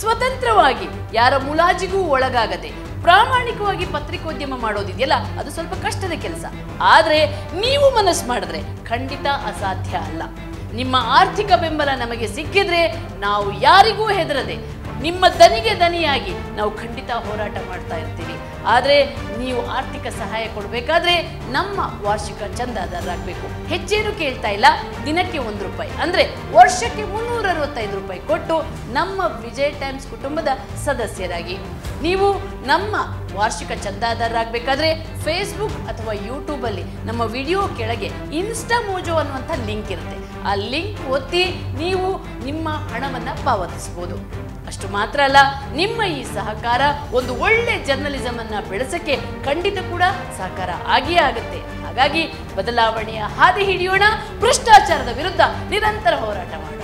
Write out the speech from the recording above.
ಸ್ವತಂತ್ರವಾಗಿ ಯಾರ ಮುಲಾಜಿಗೂ ಒಳಗಾಗದೆ ಪ್ರಾಮಾಣಿಕವಾಗಿ ಪತ್ರಿಕೋದ್ಯಮ ಮಾಡೋದಿದೆಯಲ್ಲ ಅದು ಸ್ವಲ್ಪ ಕಷ್ಟದ ಕೆಲಸ ಆದರೆ ನೀವು ಮನಸ್ಸು ಮಾಡಿದ್ರೆ ಖಂಡಿತ ಅಸಾಧ್ಯ ಅಲ್ಲ ನಿಮ್ಮ ಆರ್ಥಿಕ ಬೆಂಬಲ ನಮಗೆ ಸಿಕ್ಕಿದ್ರೆ ನಾವು ಯಾರಿಗೂ ಹೆದರದೆ ನಿಮ್ಮ ದನಿಗೆ ದನಿಯಾಗಿ ನಾವು ಖಂಡಿತ ಹೋರಾಟ ಮಾಡ್ತಾ ಇರ್ತೀವಿ ಆದರೆ ನೀವು ಆರ್ಥಿಕ ಸಹಾಯ ಕೊಡಬೇಕಾದ್ರೆ ನಮ್ಮ ವಾರ್ಷಿಕ ಚಂದಾದಾರರಾಗಬೇಕು ಹೆಚ್ಚೇನು ಕೇಳ್ತಾ ಇಲ್ಲ ದಿನಕ್ಕೆ ಒಂದು ರೂಪಾಯಿ ಅಂದರೆ ವರ್ಷಕ್ಕೆ ಮುನ್ನೂರ ಅರವತ್ತೈದು ರೂಪಾಯಿ ಕೊಟ್ಟು ನಮ್ಮ ವಿಜಯ್ ಟೈಮ್ಸ್ ಕುಟುಂಬದ ಸದಸ್ಯರಾಗಿ ನೀವು ನಮ್ಮ ವಾರ್ಷಿಕ ಚಂದಾದಾರರಾಗಬೇಕಾದ್ರೆ ಫೇಸ್ಬುಕ್ ಅಥವಾ ಯೂಟ್ಯೂಬಲ್ಲಿ ನಮ್ಮ ವಿಡಿಯೋ ಕೆಳಗೆ ಇನ್ಸ್ಟಾ ಮೋಜೋ ಅನ್ನುವಂಥ ಲಿಂಕ್ ಇರುತ್ತೆ ಆ ಲಿಂಕ್ ಒತ್ತಿ ನೀವು ನಿಮ್ಮ ಹಣವನ್ನು ಪಾವತಿಸ್ಬೋದು ಅಷ್ಟು ಮಾತ್ರ ಅಲ್ಲ ನಿಮ್ಮ ಈ ಸಹಕಾರ ಒಂದು ಒಳ್ಳೆ ಜರ್ನಲಿಸಮ್ ಅನ್ನ ಬೆಳೆಸಕ್ಕೆ ಖಂಡಿತ ಕೂಡ ಸಹಕಾರ ಆಗಿಯೇ ಆಗುತ್ತೆ ಹಾಗಾಗಿ ಬದಲಾವಣೆಯ ಹಾದಿ ಹಿಡಿಯೋಣ ಭ್ರಷ್ಟಾಚಾರದ ವಿರುದ್ಧ ನಿರಂತರ ಹೋರಾಟ ಮಾಡೋಣ